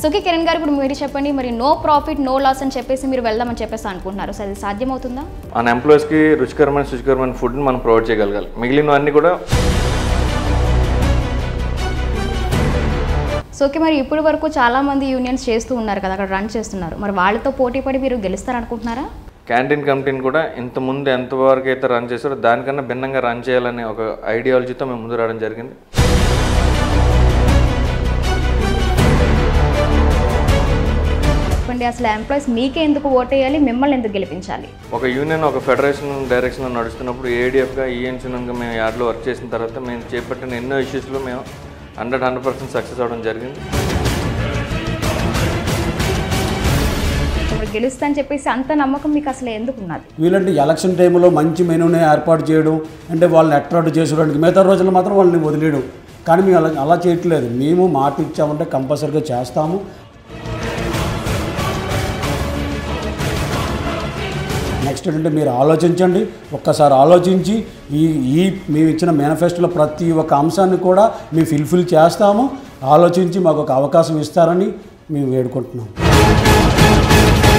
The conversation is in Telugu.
సుఖీ కిరణ్ గారు ఇప్పుడు మీరు చెప్పండి మరి నో ప్రాఫిట్ నో లాస్ అని చెప్పేసి మీరు వెళ్దామని చెప్పేసి అనుకుంటున్నారు సో అది సాధ్యమవుతుందా మన ఎంప్లాయీస్కి రుచికరమైన శుచికరమైన ఫుడ్ని మనం ప్రొవైడ్ చేయగలగాలి మిగిలినవన్నీ కూడా సో ఓకే మరి ఇప్పటి వరకు చాలా మంది యూనియన్స్ చేస్తూ ఉన్నారు కదా అక్కడ రన్ చేస్తున్నారు మరి వాళ్ళతో పోటీ పడి మీరు గెలుస్తారనుకుంటున్నారా క్యాంటీన్ కమిటీని కూడా ఇంతకుముందు ఎంతవరకు అయితే రన్ చేస్తారో దానికన్నా భిన్నంగా రన్ చేయాలనే ఒక ఐడియాలజీతో మేము ముందు రావడం జరిగింది చెప్పండి అసలు ఎంప్లాయీస్ మీకే ఎందుకు ఓటేయాలి మిమ్మల్ని ఎందుకు గెలిపించాలి ఒక యూనియన్ ఒక ఫెడరేషన్ డైరెక్షన్లో నడుస్తున్నప్పుడు ఏడీఎఫ్గా ఈఎన్స్ యూనియన్గా మేము యార్డ్లో వర్క్ చేసిన తర్వాత మేము చేపట్టిన ఎన్నో ఇష్యూస్లో మేము హండ్రెడ్ హండ్రెడ్ పర్సెంట్ సక్సెస్ అవ్వడం జరిగింది ఇప్పుడు గెలుస్తా అని చెప్పేసి అంత నమ్మకం మీకు అసలు ఎందుకు ఉన్నది వీళ్ళంటే ఎలక్షన్ టైంలో మంచి మెనూని ఏర్పాటు చేయడం అంటే వాళ్ళని అట్రాక్ట్ చేసుకోవడానికి మిగతా రోజులు మాత్రం వాళ్ళని వదిలేయడం కానీ మేము అలా అలా చేయట్లేదు మేము మాట ఇచ్చామంటే కంపల్సరీగా చేస్తాము నెక్స్ట్ ఏంటంటే మీరు ఆలోచించండి ఒక్కసారి ఆలోచించి ఈ ఈ మేము ఇచ్చిన మేనిఫెస్టోలో ప్రతి ఒక్క అంశాన్ని కూడా మేము ఫిల్ఫిల్ చేస్తాము ఆలోచించి మాకు ఒక అవకాశం ఇస్తారని మేము వేడుకుంటున్నాం